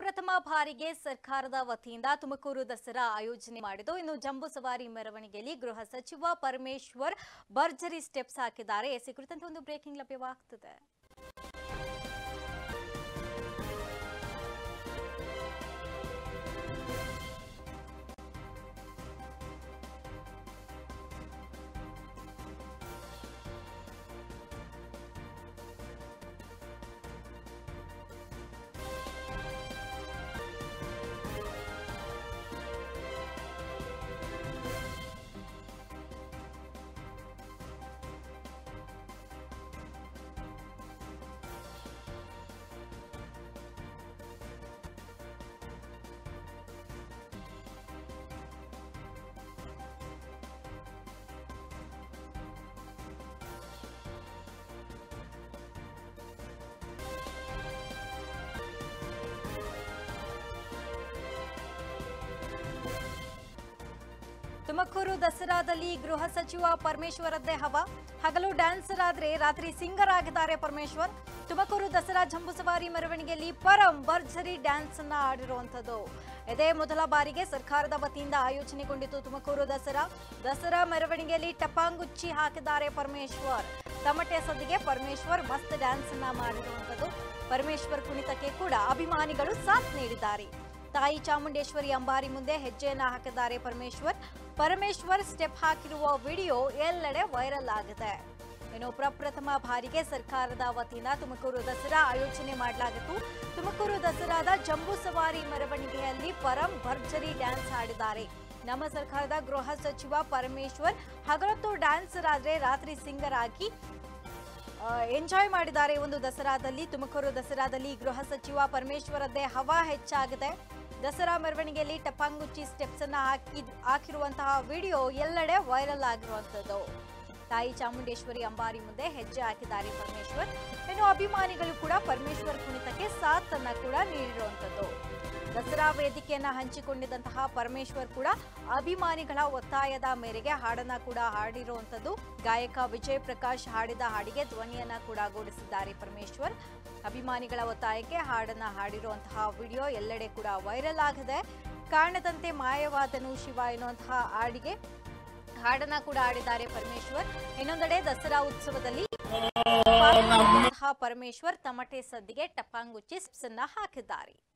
ಪ್ರಪ್ರಥಮ ಬಾರಿಗೆ ಸರ್ಕಾರದ ವತಿಯಿಂದ ತುಮಕೂರು ದಸರಾ ಆಯೋಜನೆ ಮಾಡಿದ್ದು ಇನ್ನು ಜಂಬೂ ಸವಾರಿ ಮೆರವಣಿಗೆಯಲ್ಲಿ ಗೃಹ ಸಚಿವ ಪರಮೇಶ್ವರ್ ಭರ್ಜರಿ ಸ್ಟೆಪ್ಸ್ ಹಾಕಿದ್ದಾರೆ ಎಸಿ ಕುರಿತಂತೆ ಒಂದು ಬ್ರೇಕಿಂಗ್ ಲಭ್ಯವಾಗ್ತದೆ ತುಮಕೂರು ದಸರಾದಲ್ಲಿ ಗೃಹ ಸಚಿವ ಪರಮೇಶ್ವರದ್ದೇ ಹವ ಹಗಲು ಡ್ಯಾನ್ಸರ್ ಆದ್ರೆ ರಾತ್ರಿ ಸಿಂಗರ್ ಆಗಿದ್ದಾರೆ ಪರಮೇಶ್ವರ್ ತುಮಕೂರು ದಸರಾ ಜಂಬೂ ಸವಾರಿ ಮೆರವಣಿಗೆಯಲ್ಲಿ ಪರಂ ಭರ್ಜರಿ ಡ್ಯಾನ್ಸ್ ಅನ್ನ ಆಡಿರುವಂತದ್ದು ಇದೇ ಮೊದಲ ಬಾರಿಗೆ ಸರ್ಕಾರದ ವತಿಯಿಂದ ಆಯೋಜನೆಗೊಂಡಿತು ತುಮಕೂರು ದಸರಾ ದಸರಾ ಮೆರವಣಿಗೆಯಲ್ಲಿ ಟಪಾಂಗುಚ್ಚಿ ಹಾಕಿದ್ದಾರೆ ಪರಮೇಶ್ವರ್ ತಮಟೆ ಸದ್ದಿಗೆ ಪರಮೇಶ್ವರ್ ಮಸ್ತ್ ಡ್ಯಾನ್ಸ್ ಅನ್ನ ಮಾಡಿರುವಂತದ್ದು ಪರಮೇಶ್ವರ್ ಕುಣಿತಕ್ಕೆ ಕೂಡ ಅಭಿಮಾನಿಗಳು ಸಾಥ್ ನೀಡಿದ್ದಾರೆ ತಾಯಿ ಚಾಮುಂಡೇಶ್ವರಿ ಅಂಬಾರಿ ಮುಂದೆ ಹೆಜ್ಜೆಯನ್ನ ಹಾಕಿದ್ದಾರೆ ಪರಮೇಶ್ವರ್ ಪರಮೇಶ್ವರ್ ಸ್ಟೆಪ್ ಹಾಕಿರುವ ವಿಡಿಯೋ ಎಲ್ಲೆಡೆ ವೈರಲ್ ಆಗಿದೆ ಇನ್ನು ಪ್ರಪ್ರಥಮ ಬಾರಿಗೆ ಸರ್ಕಾರದ ವತಿಯಿಂದ ತುಮಕೂರು ದಸರಾ ಆಯೋಜನೆ ಮಾಡಲಾಗಿತ್ತು ತುಮಕೂರು ದಸರಾದ ಜಂಬೂ ಸವಾರಿ ಮೆರವಣಿಗೆಯಲ್ಲಿ ಪರಂ ಭರ್ಜರಿ ಡ್ಯಾನ್ಸ್ ಆಡಿದ್ದಾರೆ ನಮ್ಮ ಸರ್ಕಾರದ ಗೃಹ ಸಚಿವ ಪರಮೇಶ್ವರ್ ಹಗಲೊತ್ತು ಡ್ಯಾನ್ಸರ್ ಆದ್ರೆ ರಾತ್ರಿ ಸಿಂಗರ್ ಆಗಿ ಎಂಜಾಯ್ ಮಾಡಿದ್ದಾರೆ ಈ ಒಂದು ದಸರಾದಲ್ಲಿ ತುಮಕೂರು ದಸರಾದಲ್ಲಿ ಗೃಹ ಸಚಿವ ಪರಮೇಶ್ವರದ್ದೇ ಹವಾ ಹೆಚ್ಚಾಗಿದೆ ದಸರಾ ಮೆರವಣಿಗೆಯಲ್ಲಿ ಟಪಾಂಗುಚ್ಚಿ ಸ್ಟೆಪ್ಸ್ ಅನ್ನ ಹಾಕಿ ಹಾಕಿರುವಂತಹ ವಿಡಿಯೋ ಎಲ್ಲೆಡೆ ವೈರಲ್ ಆಗಿರುವಂತದ್ದು ತಾಯಿ ಚಾಮುಂಡೇಶ್ವರಿ ಅಂಬಾರಿ ಮುಂದೆ ಹೆಜ್ಜೆ ಹಾಕಿದ್ದಾರೆ ಪರಮೇಶ್ವರ್ ಇನ್ನು ಅಭಿಮಾನಿಗಳು ಕೂಡ ಪರಮೇಶ್ವರ್ ಕುಣಿತಕ್ಕೆ ಸಾಥ್ ಅನ್ನ ಕೂಡ ನೀಡಿರುವಂತದ್ದು ದಸರಾ ವೇದಿಕೆಯನ್ನ ಹಂಚಿಕೊಂಡಿದ್ದಂತಹ ಪರಮೇಶ್ವರ್ ಕೂಡ ಅಭಿಮಾನಿಗಳ ಒತ್ತಾಯದ ಮೇರೆಗೆ ಹಾಡನ್ನ ಕೂಡ ಹಾಡಿರುವಂತದ್ದು ಗಾಯಕ ವಿಜಯ್ ಪ್ರಕಾಶ್ ಹಾಡಿದ ಹಾಡಿಗೆ ಧ್ವನಿಯನ್ನ ಕೂಡ ಗೂಡಿಸಿದ್ದಾರೆ ಪರಮೇಶ್ವರ್ ಅಭಿಮಾನಿಗಳ ಒತ್ತಾಯಕ್ಕೆ ಹಾಡನ್ನ ಹಾಡಿರುವಂತಹ ವಿಡಿಯೋ ಎಲ್ಲೆಡೆ ಕೂಡ ವೈರಲ್ ಆಗಿದೆ ಕಾರಣದಂತೆ ಮಾಯವಾದನು ಶಿವ ಎನ್ನುವಂತಹ ಹಾಡಿಗೆ ಹಾಡನ್ನ ಕೂಡ ಆಡಿದ್ದಾರೆ ಪರಮೇಶ್ವರ್ ಇನ್ನೊಂದೆಡೆ ದಸರಾ ಉತ್ಸವದಲ್ಲಿ ಪಾಲ್ಗೊಂಡಂತಹ ಪರಮೇಶ್ವರ್ ತಮಟೆ ಸದ್ದಿಗೆ ಟಪಾಂಗುಚ್ಚಿ ಸ್ಟೆಪ್ಸ್ ಅನ್ನ ಹಾಕಿದ್ದಾರೆ